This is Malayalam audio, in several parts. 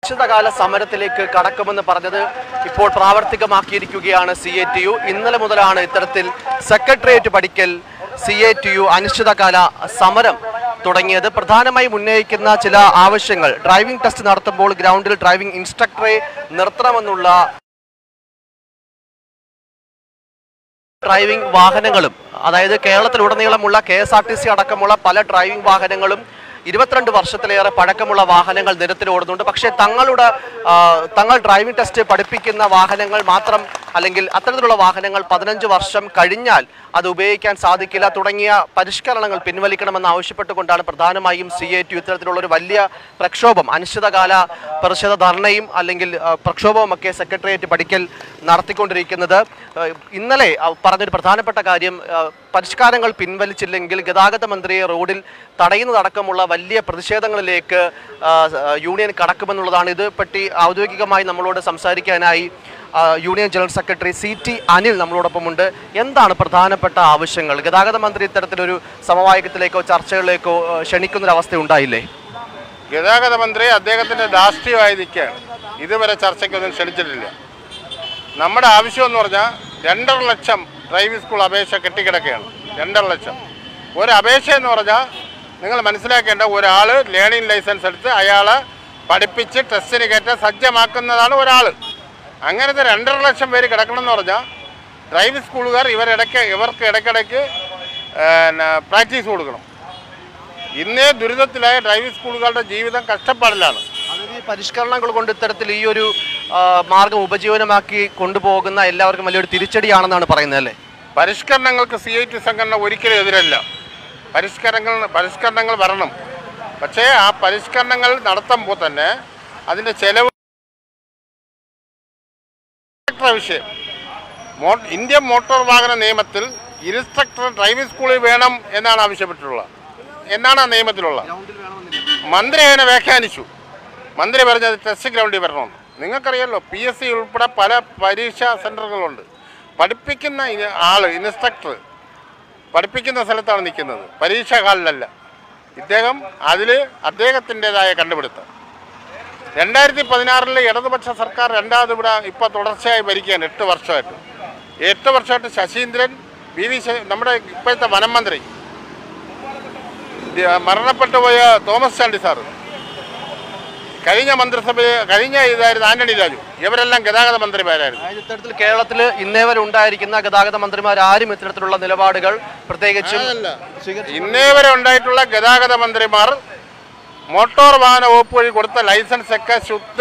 അനിശ്ചിതകാല സമരത്തിലേക്ക് കടക്കുമെന്ന് പറഞ്ഞത് ഇപ്പോൾ പ്രാവർത്തികമാക്കിയിരിക്കുകയാണ് സി എ ടി യു ഇന്നലെ മുതലാണ് ഇത്തരത്തിൽ സെക്രട്ടേറിയറ്റ് പഠിക്കൽ സി എ ടി യു അനിശ്ചിതകാല സമരം തുടങ്ങിയത് പ്രധാനമായും ഉന്നയിക്കുന്ന ചില ആവശ്യങ്ങൾ ഡ്രൈവിംഗ് ടെസ്റ്റ് നടത്തുമ്പോൾ ഗ്രൗണ്ടിൽ ഡ്രൈവിംഗ് ഇൻസ്ട്രക്ടറെ നിർത്തണമെന്നുള്ള ഡ്രൈവിംഗ് വാഹനങ്ങളും അതായത് കേരളത്തിലുടനീളമുള്ള K S R T C അടക്കമുള്ള പല ഡ്രൈവിംഗ് വാഹനങ്ങളും ഇരുപത്തിരണ്ട് വർഷത്തിലേറെ പഴക്കമുള്ള വാഹനങ്ങൾ നിരത്തിൽ ഓടുന്നുണ്ട് പക്ഷേ തങ്ങളുടെ ആ, തങ്ങൾ ഡ്രൈവിംഗ് ടെസ്റ്റ് പഠിപ്പിക്കുന്ന വാഹനങ്ങൾ മാത്രം അല്ലെങ്കിൽ അത്തരത്തിലുള്ള വാഹനങ്ങൾ പതിനഞ്ച് വർഷം കഴിഞ്ഞാൽ അത് ഉപയോഗിക്കാൻ സാധിക്കില്ല തുടങ്ങിയ പരിഷ്കരണങ്ങൾ പിൻവലിക്കണമെന്ന് ആവശ്യപ്പെട്ടുകൊണ്ടാണ് പ്രധാനമായും സി എ ടി ഇത്തരത്തിലുള്ള ഒരു വലിയ പ്രക്ഷോഭം അനിശ്ചിതകാല പ്രതിഷേധ ധർണയും അല്ലെങ്കിൽ ആ, പ്രക്ഷോഭവുമൊക്കെ സെക്രട്ടേറിയറ്റ് പഠിക്കൽ നടത്തിക്കൊണ്ടിരിക്കുന്നത് ആ, ഇന്നലെ ആ, പറഞ്ഞൊരു പ്രധാനപ്പെട്ട കാര്യം ആ, പരിഷ്കാരങ്ങൾ പിൻവലിച്ചില്ലെങ്കിൽ ഗതാഗത മന്ത്രിയെ റോഡിൽ തടയുന്നതടക്കമുള്ള വലിയ പ്രതിഷേധങ്ങളിലേക്ക് ആ, ആ, യൂണിയൻ കടക്കുമെന്നുള്ളതാണ് ഇത് പറ്റി ഔദ്യോഗികമായി നമ്മളോട് സംസാരിക്കാനായി ആ, union general secretary C T Anil നമ്മളോടൊപ്പമുണ്ട് എന്താണ് പ്രധാനപ്പെട്ട ആവശ്യങ്ങൾ ഗതാഗത മന്ത്രി ഇത്തരത്തിലൊരു സമവായത്തിലേക്കോ ചർച്ചകളിലേക്കോ ആ, ക്ഷണിക്കുന്നൊരവസ്ഥ ഉണ്ടായില്ലേ ഗതാഗത മന്ത്രി അദ്ദേഹത്തിന്റെ രാഷ്ട്രീയമായി നിൽക്കുകയാണ് ഇതുവരെ ചർച്ചയ്ക്കൊന്നും ക്ഷണിച്ചിട്ടില്ല നമ്മുടെ ആവശ്യം എന്ന് പറഞ്ഞാൽ രണ്ടര ലക്ഷം ഡ്രൈവിംഗ് സ്കൂൾ അപേക്ഷ കെട്ടിക്കിടക്കുകയാണ് രണ്ടര ലക്ഷം ഒരു അപേക്ഷ എന്ന് പറഞ്ഞാൽ നിങ്ങൾ മനസ്സിലാക്കേണ്ട ഒരാൾ ലേണിംഗ് ലൈസൻസ് എടുത്ത് അയാളെ പഠിപ്പിച്ച് ടെസ്റ്റിന് കയറ്റാൻ സജ്ജമാക്കുന്നതാണ് ഒരാൾ അങ്ങനത്തെ രണ്ടര ലക്ഷം പേര് കിടക്കണമെന്ന് പറഞ്ഞാൽ ഡ്രൈവിംഗ് സ്കൂളുകാർ ഇവരിടയ്ക്ക് ഇവർക്ക് ഇടയ്ക്കിടയ്ക്ക് പ്രാക്ടീസ് കൊടുക്കണം ഇന്നേ ദുരിതത്തിലായ ഡ്രൈവിംഗ് സ്കൂളുകളുടെ ജീവിതം കഷ്ടപ്പാടിലാണ് അതായത് ഈ പരിഷ്കരണങ്ങൾ കൊണ്ട് ഇത്തരത്തിൽ ഈ ഒരു ആ, മാർഗം ഉപജീവനമാക്കി കൊണ്ടുപോകുന്ന എല്ലാവർക്കും വലിയൊരു തിരിച്ചടിയാണെന്നാണ് പറയുന്നത് അല്ലേ പരിഷ്കരണങ്ങൾക്ക് സി ഐ ടി സംഘടന ഒരിക്കലും എതിരല്ല പരിഷ്കരണങ്ങൾ പരിഷ്കരണങ്ങൾ വരണം പക്ഷേ ആ പരിഷ്കരണങ്ങൾ നടത്തുമ്പോൾ തന്നെ അതിൻ്റെ ചെലവ് ഇൻസ്ട്രക്ടർ വിഷയം മോ ഇന്ത്യൻ മോട്ടോർ വാഹന നിയമത്തിൽ ഇൻസ്ട്രക്ടർ ഡ്രൈവിംഗ് സ്കൂളിൽ വേണം എന്നാണ് ആവശ്യപ്പെട്ടിട്ടുള്ളത് എന്നാണ് ആ നിയമത്തിലുള്ള മന്ത്രി അതിനെ വ്യാഖ്യാനിച്ചു മന്ത്രി പറഞ്ഞത് ടെസ്റ്റ് ഗ്രൗണ്ടിൽ വരണമെന്ന് നിങ്ങൾക്കറിയാലോ പി എസ് സി ഉൾപ്പെടെ പല പരീക്ഷാ സെൻറ്ററുകളുണ്ട് പഠിപ്പിക്കുന്ന ഇ- ആള് ഇൻസ്ട്രക്ടർ പഠിപ്പിക്കുന്ന സ്ഥലത്താണ് നിൽക്കുന്നത് പരീക്ഷാ ഹാളിലല്ല ഇദ്ദേഹം അതിൽ അദ്ദേഹത്തിൻ്റെതായ കണ്ടുപിടുത്തം രണ്ടായിരത്തി പതിനാറിൽ ഇടതുപക്ഷ സർക്കാർ രണ്ടാമത് ഇവിടെ ഇപ്പോൾ തുടർച്ചയായി ഭരിക്കുകയാണ് എട്ട് വർഷമായിട്ട് എട്ട് വർഷമായിട്ട് ശശീന്ദ്രൻ വി വി ശ- നമ്മുടെ ഇപ്പോഴത്തെ വനം മന്ത്രി ദ- മരണപ്പെട്ടു പോയ തോമസ് ചാണ്ടി സാറ് കഴിഞ്ഞ മന്ത്രിസഭയിൽ കഴിഞ്ഞ ഇതായിരുന്നു ആന്റണി രാജു ഇവരെല്ലാം ഗതാഗത മന്ത്രിമാരായിരുന്നു അതായത് ഇത്തരത്തിൽ കേരളത്തിൽ ഇന്നേ വരെ ഉണ്ടായിരിക്കുന്ന ഗതാഗത മന്ത്രിമാരും ഇത്തരത്തിലുള്ള നിലപാടുകൾ പ്രത്യേകിച്ചും സ്വീകരിച്ചു ഇന്നേ വരെ ഉണ്ടായിട്ടുള്ള ഗതാഗത മന്ത്രിമാർ മോട്ടോർ വാഹന വകുപ്പ് വഴി കൊടുത്ത ലൈസൻസ് ഒക്കെ ശുദ്ധ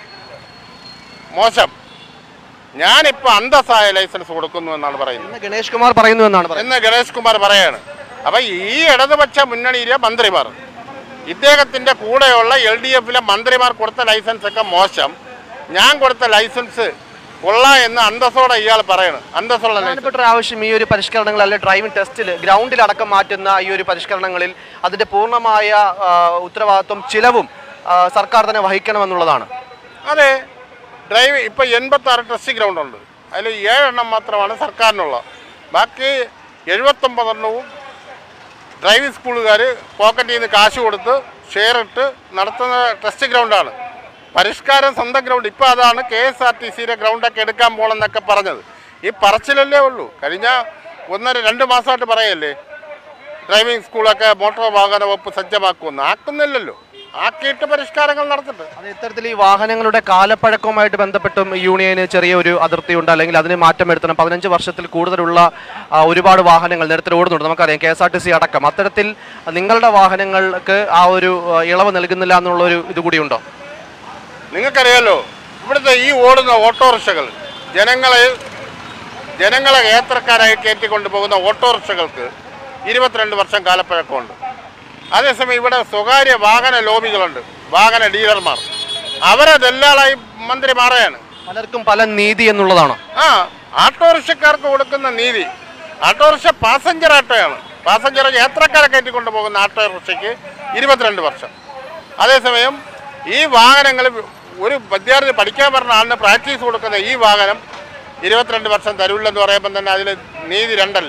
മോശം ഞാനിപ്പോൾ അന്തസ്സായ ലൈസൻസ് കൊടുക്കുന്നു എന്നാണ് പറയുന്നത് എന്ന് ഗണേഷ് കുമാർ പറയുന്നു എന്നാണ് പറയുന്നത് എന്ന് ഗണേഷ് കുമാർ പറയാണ് അപ്പം ഈ ഇടതുപക്ഷ മുന്നണിയിലെ മന്ത്രിമാർ ഇദ്ദേഹത്തിൻ്റെ കൂടെയുള്ള എൽ ഡി എഫിലെ മന്ത്രിമാർ കൊടുത്ത ലൈസൻസ് ഒക്കെ മോശം ഞാൻ കൊടുത്ത ലൈസൻസ് കൊള്ളാം എന്ന് അന്തസ്സോടെ ഇയാൾ പറയണം അന്തസ്സുള്ള ലൈസൻസ് പ്രധാനപ്പെട്ട ഒരു ആവശ്യം ഈ ഒരു പരിഷ്കരണങ്ങൾ അല്ലെ ഡ്രൈവിംഗ് ടെസ്റ്റിൽ ഗ്രൗണ്ടിൽ അടക്കം മാറ്റുന്ന ഈ ഒരു പരിഷ്കരണങ്ങളിൽ അതിന്റെ പൂർണ്ണമായ ആ, ഉത്തരവാദിത്വം ചിലവും ആ, സർക്കാർ തന്നെ വഹിക്കണമെന്നുള്ളതാണ് അതെ ഡ്രൈവ് ഇപ്പോൾ എൺപത്താറ് ടെസ്റ്റ് ഗ്രൗണ്ട് ഉണ്ട് അതിൽ ഏഴെണ്ണം മാത്രമാണ് സർക്കാരിനുള്ള ബാക്കി എഴുപത്തൊമ്പതെണ്ണവും ഡ്രൈവിംഗ് സ്കൂളുകാർ പോക്കറ്റിൽ നിന്ന് കാശ് കൊടുത്ത് ഷെയർ ഇട്ട് നടത്തുന്ന ടെസ്റ്റ് ഗ്രൗണ്ടാണ് പരിഷ്കാരം സ്വന്തം ഗ്രൗണ്ട് ഇപ്പോൾ അതാണ് കെ എസ് ആർ ടി സിയുടെ ഗ്രൗണ്ടൊക്കെ എടുക്കാൻ പോകണമെന്നൊക്കെ പറഞ്ഞത് ഈ പറച്ചിലല്ലേ ഉള്ളൂ കഴിഞ്ഞ ഒന്നര രണ്ട് മാസമായിട്ട് പറയല്ലേ ഡ്രൈവിംഗ് സ്കൂളൊക്കെ മോട്ടോർ വാഹന വകുപ്പ് സജ്ജമാക്കുമെന്ന് ആക്കുന്നില്ലല്ലോ ആക്കിയിട്ട് പരിഷ്കാരങ്ങൾ നടത്തട്ടെ അത് ഇത്തരത്തിൽ ഈ വാഹനങ്ങളുടെ കാലപ്പഴക്കവുമായിട്ട് ബന്ധപ്പെട്ടും യൂണിയന് ചെറിയ ഒരു അതിർത്തിയുണ്ട് അല്ലെങ്കിൽ അതിന് മാറ്റം വരുത്തണം പതിനഞ്ച് വർഷത്തിൽ കൂടുതലുള്ള ആ, ഒരുപാട് വാഹനങ്ങൾ നിരത്തിൽ ഓടുന്നുണ്ട് നമുക്കറിയാം K S R T C അടക്കം അത്തരത്തിൽ നിങ്ങളുടെ വാഹനങ്ങൾക്ക് ആ ഒരു ആ, ഇളവ് നൽകുന്നില്ല എന്നുള്ളൊരു ഇത് കൂടിയുണ്ടോ നിങ്ങൾക്കറിയാലോ ഇവിടുത്തെ ഈ ഓടുന്ന ഓട്ടോറിക്ഷകൾ ജനങ്ങളെ ജനങ്ങളെ യാത്രക്കാരായി കയറ്റിക്കൊണ്ട് പോകുന്ന ഓട്ടോറിക്ഷകൾക്ക് ഇരുപത്തിരണ്ട് വർഷം കാലപ്പഴക്കമുണ്ട് അതേസമയം ഇവിടെ സ്വകാര്യ വാഹന ലോബികളുണ്ട് വാഹന ഡീലർമാർ അവരെ ദല്ലാളായി മന്ത്രി മാറുകയാണ് പലർക്കും പല നീതി എന്നുള്ളതാണോ ആ ഓട്ടോറിക്ഷക്കാർക്ക് കൊടുക്കുന്ന നീതി ഓട്ടോറിക്ഷ പാസഞ്ചർ ഓട്ടോയാണ് പാസഞ്ചർ യാത്രക്കാരെ കയറ്റിക്കൊണ്ട് പോകുന്ന ഓട്ടോറിക്ഷയ്ക്ക് ഇരുപത്തിരണ്ട് വർഷം അതേസമയം ഈ വാഹനങ്ങൾ ഒരു വിദ്യാർത്ഥി പഠിക്കാൻ പറഞ്ഞ ആളിന് പ്രാക്ടീസ് കൊടുക്കുന്ന ഈ വാഹനം ഇരുപത്തിരണ്ട് വർഷം തരൂല്ലെന്ന് പറയുമ്പോൾ തന്നെ അതിൽ നീതി രണ്ടല്ലേ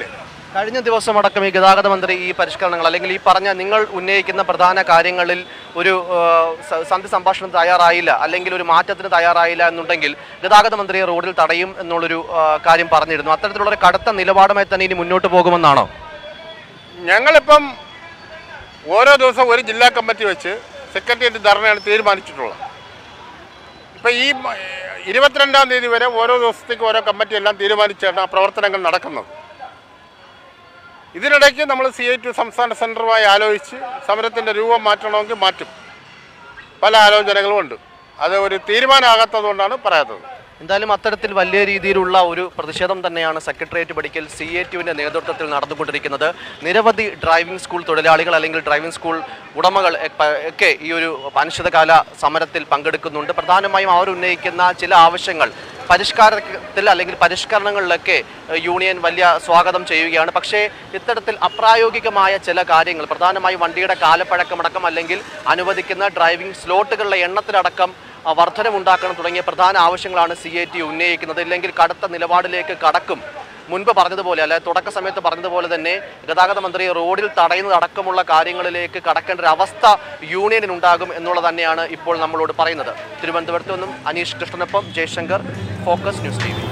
കഴിഞ്ഞ ദിവസം അടക്കം ഈ ഗതാഗത മന്ത്രി ഈ പരിഷ്കരണങ്ങൾ അല്ലെങ്കിൽ ഈ പറഞ്ഞ നിങ്ങൾ ഉന്നയിക്കുന്ന പ്രധാന കാര്യങ്ങളിൽ ഒരു ആ, സ- സന്ധി സംഭാഷണം തയ്യാറായില്ല അല്ലെങ്കിൽ ഒരു മാറ്റത്തിന് തയ്യാറായില്ല എന്നുണ്ടെങ്കിൽ ഗതാഗത മന്ത്രിയെ റോഡിൽ തടയും എന്നുള്ളൊരു ആ, കാര്യം പറഞ്ഞിരുന്നു അത്തരത്തിലുള്ള ഒരു കടുത്ത നിലപാടുമായി തന്നെ ഇനി മുന്നോട്ട് പോകുമെന്നാണോ ഞങ്ങളിപ്പം ഓരോ ദിവസം ഒരു ജില്ലാ കമ്മിറ്റി വെച്ച് സെക്രട്ടേറിയറ്റ് ധർണയാണ് തീരുമാനിച്ചിട്ടുള്ളത് ഇപ്പം ഈ മ- ഇരുപത്തിരണ്ടാം തീയതി വരെ ഓരോ ദിവസത്തേക്ക് ഓരോ കമ്മിറ്റി എല്ലാം തീരുമാനിച്ചാണ് ആ പ്രവർത്തനങ്ങൾ നടക്കുന്നത് ഇതിനിടയ്ക്ക് നമ്മൾ സി ഐ ടി സംസ്ഥാന സെൻറ്ററുമായി ആലോചിച്ച് സമരത്തിൻ്റെ രൂപം മാറ്റണമെങ്കിൽ മാറ്റും പല ആലോചനകളും ഉണ്ട് അത് ഒരു തീരുമാനമാകാത്തതുകൊണ്ടാണ് പറയാത്തത് എന്തായാലും അത്തരത്തിൽ വലിയ രീതിയിലുള്ള ഒരു പ്രതിഷേധം തന്നെയാണ് സെക്രട്ടേറിയറ്റ് പഠിക്കൽ സി എ ടുവിൻ്റെ നേതൃത്വത്തിൽ നടന്നുകൊണ്ടിരിക്കുന്നത് നിരവധി ഡ്രൈവിംഗ് സ്കൂൾ തൊഴിലാളികൾ അല്ലെങ്കിൽ ഡ്രൈവിംഗ് സ്കൂൾ ഉടമകൾ എ- പ- ഒക്കെ ഈ ഒരു അനിശ്ചിതകാല സമരത്തിൽ പങ്കെടുക്കുന്നുണ്ട് പ്രധാനമായും അവർ ഉന്നയിക്കുന്ന ചില ആവശ്യങ്ങൾ പരിഷ്കാരത്തിൽ അല്ലെങ്കിൽ പരിഷ്കരണങ്ങളിലൊക്കെ ഏഹ്, യൂണിയൻ വലിയ സ്വാഗതം ചെയ്യുകയാണ് പക്ഷേ ഇത്തരത്തിൽ അപ്രായോഗികമായ ചില കാര്യങ്ങൾ പ്രധാനമായും വണ്ടിയുടെ കാലപ്പഴക്കമടക്കം അല്ലെങ്കിൽ അനുവദിക്കുന്ന ഡ്രൈവിംഗ് സ്ലോട്ടുകളുടെ എണ്ണത്തിലടക്കം ആ, വർധനമുണ്ടാക്കണം തുടങ്ങിയ പ്രധാന ആവശ്യങ്ങളാണ് സി എ ടി ഉന്നയിക്കുന്നത് ഇല്ലെങ്കിൽ കടുത്ത നിലപാടിലേക്ക് കടക്കും മുൻപ് പറഞ്ഞതുപോലെ അല്ലെ തുടക്ക സമയത്ത് പറഞ്ഞതുപോലെ തന്നെ ഗതാഗത മന്ത്രി റോഡിൽ തടയുന്നതടക്കമുള്ള കാര്യങ്ങളിലേക്ക് കടക്കേണ്ട ഒരു അവസ്ഥ യൂണിയനിനുണ്ടാകും എന്നുള്ളത് തന്നെയാണ് ഇപ്പോൾ നമ്മളോട് പറയുന്നത് തിരുവനന്തപുരത്ത് നിന്നും അനീഷ് കൃഷ്ണനൊപ്പം ജയശങ്കർ ഫോക്കസ് ന്യൂസ് ടി